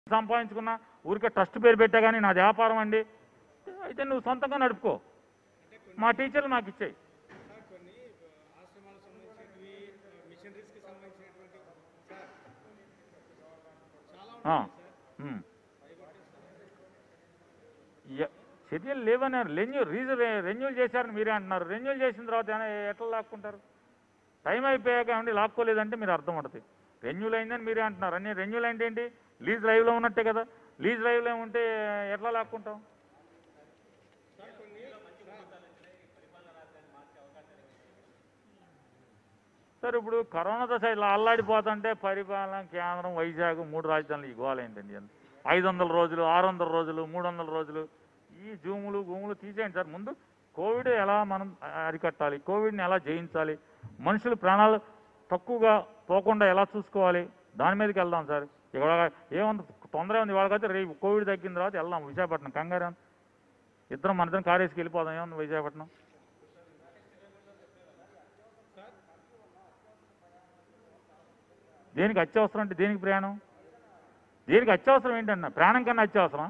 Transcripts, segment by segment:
సంపాదించుకున్నా ఊరికే ట్రస్ట్ పేరు పెట్టా కానీ నాది వ్యాపారం అండి అయితే నువ్వు సొంతంగా నడుపుకో మా టీచర్లు మాకు ఇచ్చాయి సార్ కొన్ని ఆశ్రమాలకు సంబంధించినవి మిషనరీస్కి సంబంధించినటువంటి సార్ చాలా ఆ, ఉంటాయి సార్ ఉమ్. ఎ- చర్యలు లేవన్నారు రెన్యూ రీజన్ రెన్యూల్ చేశారని మీరే అంటున్నారు రెన్యూల్ చేసిన తర్వాత ఏ- ఎట్లా లాక్కుంటారు టైం అయిపోయాక ఏమండి లాక్కోలేదంటే మీరు అర్థం పడుతుంది రెన్యూల్ అయిందని మీరే అంటున్నారు అన్ని రెన్యూల్ అంటే ఏంటి లీజ్ డ్రైవ్లో ఉన్నట్టే కదా లీజ్ డ్రైవ్లో ఉంటే ఎట్లా లాక్కుంటాం సార్ ఇప్పుడు కరోనా దశ ఇలా అల్లాడిపోతుంటే పరిపాలన కేంద్రం వైజాగ్ మూడు రాజధానులు ఈ గోల ఏంటండి ఐదు వందల రోజులు ఆరు వందల రోజులు మూడు వందల రోజులు ఈ జూములు గూములు తీసేయండి సార్ ముందు కోవిడ్ ఎలా మనం అరికట్టాలి కోవిడ్ని ఎలా జయించాలి మనుషులు ప్రాణాలు తక్కువగా పోకుండా ఎలా చూసుకోవాలి దాని మీదకి వెళ్దాం సార్ ఇక్కడ ఏముంది తొందర ఉంది వాళ్ళకైతే రేపు కోవిడ్ తగ్గిన తర్వాత వెళ్దాం విశాఖపట్నం కంగారు ఏముంది? ఇద్దరం మన ఇద్దరం కారేసుకి వెళ్ళిపోదాం ఏముంది విశాఖపట్నం దేనికి అత్యవసరం అంటే దేనికి ప్రయాణం దేనికి అత్యవసరం ఏంటన్నా ప్రాణం కన్నా అత్యవసరం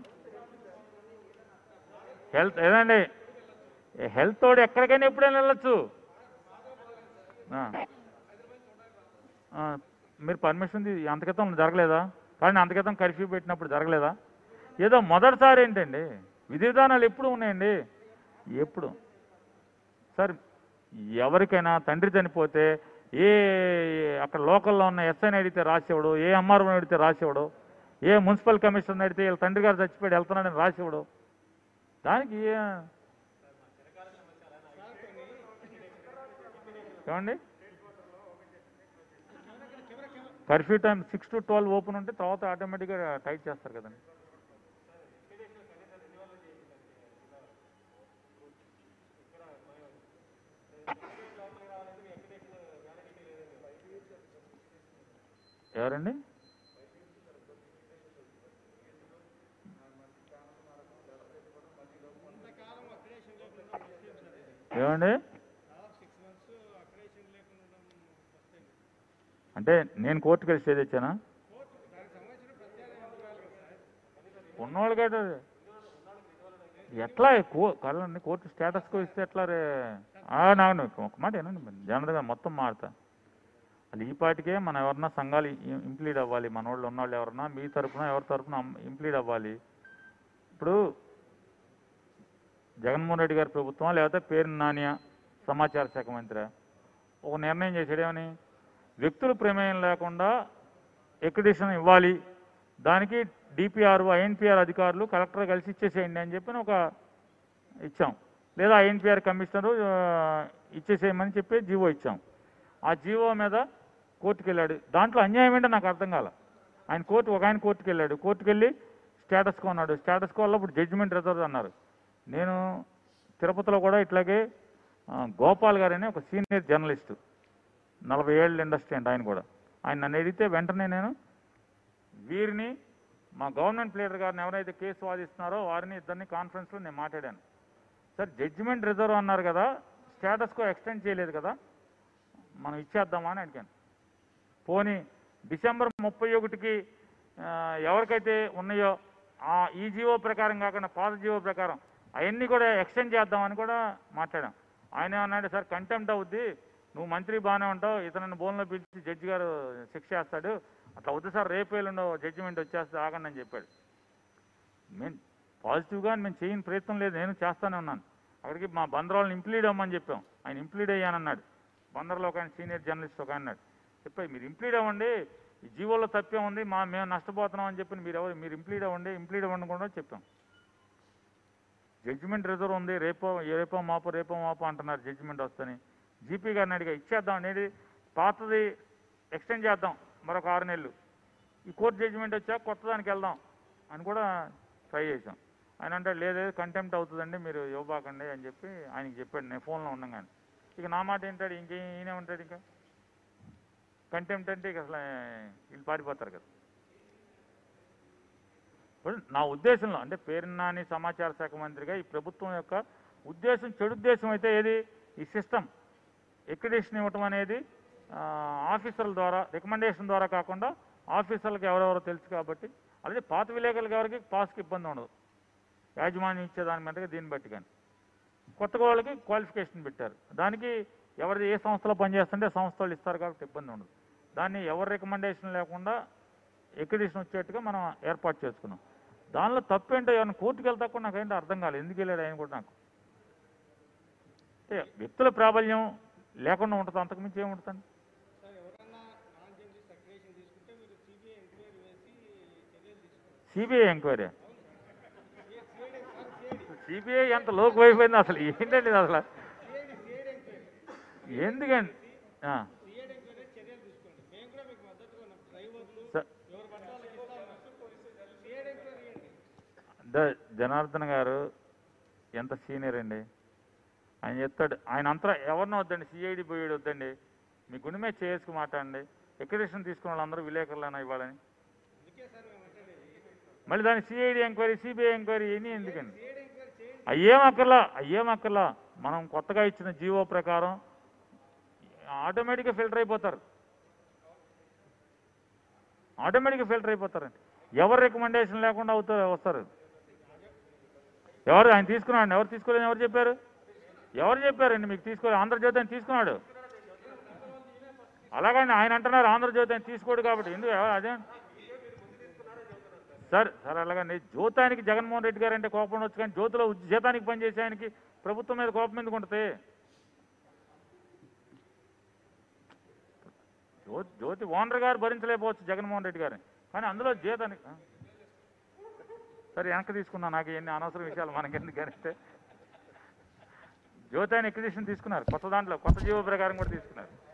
హెల్త్ ఏదండి హెల్త్ తోడు ఎక్కడికైనా ఎప్పుడైనా వెళ్ళొచ్చు ఆ. ఆ, మీరు పర్మిషన్ తీ- అంతక్రితం జరగలేదా కానీ అంతక్రితం కర్ఫ్యూ పెట్టినప్పుడు జరగలేదా ఏదో మొదటిసారి ఏంటండి విధి విధానాలు ఎప్పుడు ఉన్నాయండి ఎప్పుడు సార్ ఎవరికైనా తండ్రి చనిపోతే ఏ అక్కడ లోకల్లో ఉన్న ఎస్ఐని అడిగితే రాసేవాడు ఏ ఎంఆర్ఓని అడిగితే రాసేవాడు ఏ మున్సిపల్ కమిషనర్ అడిగితే వీళ్ళ తండ్రి గారు చచ్చిపోయాడు వెళ్తున్నాడని రాసేవాడు దానికి ఏ- ఏమండి curfew time six to twelve open ఉంటే తర్వాత ఆటోమేటిక్గా టైట్ చేస్తారు కదండి ఎవరండి కొంతకాలం అక్రిడేషన్ లేకుండా విషయం సార్ ఇది. ఏమండి దాదాపు సిక్స్ మంత్స్ అక్రిడేషన్ లేకుండా ఉండడం ఫస్ట్ టైం అంటే నేను కోర్టుకి వెళ్ళి స్టే తెచ్చానా కోర్టు దానికి సంబంధించిన ప్రత్యేక వివరాలు కదా సార్ ఉన్నవాళ్ళకైతే ఎట్లా కో కలండి కోర్టు స్టేటస్కో ఇస్తే ఎట్లా రే ఆ, నాను ఒక మాట ఏనండి జనరల్గా మొత్తం మారుతా అది ఈ పాటికే మనం ఎవరన్నా సంఘాలు ఇ- ఇంప్లీడ్ అవ్వాలి మన వాళ్ళు ఉన్నవాళ్ళు ఎవరన్నా మీ తరపున ఎవరి తరపున అమ్- ఇంప్లీడ్ అవ్వాలి ఇప్పుడు జగన్మోహన్ రెడ్డి గారి ప్రభుత్వం లేకపోతే పేరు నానియ సమాచార శాఖ మంత్రి ఒక నిర్ణయం చేసాడు ఏమని వ్యక్తుల ప్రమేయం లేకుండా ఎక్రిడిషన్ ఇవ్వాలి దానికి డిపిఆర్ ఐఎన్పిఆర్ అధికారులు కలెక్టర్ కలిసి ఇచ్చేసేయండి అని చెప్పి ఒక ఇచ్చాం లేదా ఐఎన్పిఆర్ కమిషనరు ఆ, ఇచ్చేసేయమని చెప్పి జీవో ఇచ్చాం ఆ జీవో మీద కోర్టుకు వెళ్ళాడు దాంట్లో అన్యాయం ఏంటో నాకు అర్థం కాల ఆయన కోర్టు ఒక ఆయన కోర్టుకు వెళ్ళాడు కోర్టుకు వెళ్ళి స్టేటస్ కో అన్నాడు స్టేటస్ కోలో ఇప్పుడు జడ్జిమెంట్ రిజర్వ్ అన్నారు నేను తిరుపతిలో కూడా ఇట్లాగే ఆ, గోపాల్ గారని ఒక సీనియర్ జర్నలిస్టు నలభై ఏళ్ళ ఇండస్ట్రీ అండి ఆయన కూడా ఆయన నన్ను అడిగితే వెంటనే నేను వీరిని మా గవర్నమెంట్ లీడర్ గారిని ఎవరైతే కేసు వాదిస్తున్నారో వారిని ఇద్దరిని కాన్ఫరెన్స్లో నేను మాట్లాడాను సార్ జడ్జిమెంట్ రిజర్వ్ అన్నారు కదా స్టేటస్కో ఎక్స్టెండ్ చేయలేదు కదా మనం ఇచ్చేద్దామా అని అడిగాను పోనీ డిసెంబర్ ముప్పై ఒకటికి ఆ, ఎవరికైతే ఉన్నాయో ఆ ఈ జీవో ప్రకారం కాకుండా పాత జీవో ప్రకారం అవన్నీ కూడా ఎక్స్టెండ్ చేద్దామని కూడా మాట్లాడాం ఆయన ఏమన్నాడు సార్ కంటెంప్ట్ అవుద్ది నువ్వు మంత్రి బాగానే ఉంటావు ఇతను బోన్లో పిలిచి జడ్జి గారు శిక్ష చేస్తాడు అట్లా వద్దు సార్ రేపు ఎల్లుండో జడ్జిమెంట్ వచ్చేస్తే ఆగండి అని చెప్పాడు మేము పాజిటివ్గా మేము చేయని ప్రయత్నం లేదు నేను చేస్తానే ఉన్నాను అక్కడికి మా బందరాలను ఇంప్లీడ్ అవ్వమని చెప్పాం ఆయన ఇంప్లీడ్ అయ్యానన్నాడు బందర్లో ఒక ఆయన సీనియర్ జర్నలిస్ట్ ఒక ఆయన అన్నాడు చెప్పాయి మీరు ఇంప్లీడ్ అవ్వండి ఈ జీవోలో తప్పే ఉంది మా మేము నష్టపోతున్నాం అని చెప్పి మీరు ఎవరు మీరు ఇంప్లీడ్ అవ్వండి ఇంప్లీడ్ అవ్వండి కూడా చెప్పాం జడ్జిమెంట్ రిజర్వ్ ఉంది రేపో రేపో మాపో రేపో మాపో అంటున్నారు జడ్జిమెంట్ వస్తని జీపీ గారిని అడిగా ఇచ్చేద్దాం అనేది పాతది ఎక్స్టెండ్ చేద్దాం మరొక ఆరు నెలలు ఈ కోర్టు జడ్జిమెంట్ వచ్చాక కొత్త దానికి వెళ్దాం అని కూడా ట్రై చేసాం ఆయన అంటే లేదు కంటెంప్ట్ అవుతుందండి మీరు ఇవ్వబాకండి అని చెప్పి ఆయనకి చెప్పాడు నేను ఫోన్లో ఉండగానే ఇక నా మాట ఏంటాడు ఇంకే ఈయనే ఉంటాడు ఇంకా కంటెంప్ట్ అంటే ఇక అసలు వీళ్ళు పారిపోతారు కదా ఇప్పుడు నా ఉద్దేశంలో అంటే పేరున్నాని సమాచార శాఖ మంత్రిగా ఈ ప్రభుత్వం యొక్క ఉద్దేశం చెడు ఉద్దేశం అయితే ఏది ఈ సిస్టమ్ ఎక్రిడేషన్ ఇవ్వటం అనేది ఆ, ఆఫీసర్ల ద్వారా రికమెండేషన్ ద్వారా కాకుండా ఆఫీసర్లకు ఎవరెవరో తెలుసు కాబట్టి అలాగే పాత విలేకరుల గారికి పాస్కి ఇబ్బంది ఉండదు యాజమాన్యం ఇచ్చే దాని మీదగా దీన్ని బట్టి కానీ కొత్త వాళ్ళకి క్వాలిఫికేషన్ పెట్టారు దానికి ఎవరిది ఏ సంస్థలో పనిచేస్తుంటే ఆ సంస్థ వాళ్ళు ఇస్తారు కాబట్టి ఇబ్బంది ఉండదు దాన్ని ఎవరి రికమెండేషన్ లేకుండా ఎక్రిడిషన్ వచ్చేట్టుగా మనం ఏర్పాటు చేసుకున్నాం దానిలో తప్పేంటో ఏమైనా కోర్టుకు వెళ్తా కూడా నాకేంటో అర్థం కాలేదు ఎందుకు వెళ్ళాడు ఆయన కూడా నాకు అంటే వ్యక్తుల ప్రాబల్యం లేకుండా ఉంటుంది అంతకుమించి ఏముంటుందండి సార్ ఎవరన్నా నాన్ జెన్యూస్ అక్రిడేషన్ తీసుకుంటే మీరు సిబిఐ ఎంక్వైరీ వేసి చర్యలు తీసుకోండి CBI enquiry CID sir CID CBI ఎంత లోకు వైపోయింది అసలు ఏంటండి ఇది అసలు సిఐడి సిఐడి ఎంక్వైరీ ఎందుకండి ఆ, సిఐడి ఎంక్వైరీ చర్యలు తీసుకోండి మేము కూడా మీకు మద్దతుగా ఉన్నాం డ్రైవర్లు స- ఎవరు పడితే వాళ్ళకి ఇస్తా ఉన్నాం సిఐడి ఎంక్వైరీ చేయండి ద- జనార్దన్ గారు ఎంత సీనియర్ అండి ఆయన చెప్తాడు ఆయన అంతా ఎవరినో వద్దండి సిఐడి పోయాడు వద్దండి మీ గుండె మీద చేసుకు మాట్లాడండి ఎక్రిడేషన్ తీసుకున్న వాళ్ళందరూ విలేకరులైనా ఇవ్వాలని అందుకే సార్ మేము అంటేది మళ్ళీ దాని సిఐడి ఎంక్వైరీ సిబిఐ ఎంక్వైరీ ఇవన్నీ ఎందుకండి సిఐడి ఎంక్వైరీ చేయండి అయ్యేం అక్కర్లా అయ్యేం అక్కర్లా మనం కొత్తగా ఇచ్చిన జీవో ప్రకారం ఆటోమేటిక్గా ఫిల్టర్ అయిపోతారు ఆటోమేటిక్గా ఫిల్టర్ అయిపోతారండి ఎవరు రికమెండేషన్ లేకుండా అవుతారు వస్తారు ఎవరు ఆయన తీసుకున్నాడు ఎవరు తీసుకోలేదు ఎవరు చెప్పారు ఎవరు చెప్పారండి మీకు తీసుకోలేదు ఆంధ్రజ్యోతి ఆయన తీసుకున్నాడు అలాగండి ఆయన అంటున్నారు ఆంధ్రజ్యోతి ఆయన తీసుకోడు కాబట్టి ఎందుకు ఎవరు- అదే సార్ సార్ అలాగండి జ్యోతానికి జగన్మోహన్ రెడ్డి గారు అంటే కోపం వచ్చు కానీ జ్యోతిలో ఉద్య- జీతానికి పనిచేసే ఆయనకి ప్రభుత్వం మీద కోపం ఎందుకు ఉంటుంది జ్యోతి జ్యోతి ఓనర్ గారు భరించలేకపోవచ్చు జగన్మోహన్ రెడ్డి గారిని కానీ అందులో జీతానికి ఆ. సరే వెనక్కి తీసుకున్నా నాకు ఎన్ని అనవసర విషయాలు మనకెందుకు అంటే జ్యోతి ఆయన ఎక్విజిషన్ తీసుకున్నారు కొత్త దాంట్లో కొత్త జీవో ప్రకారం కూడా తీసుకున్నారు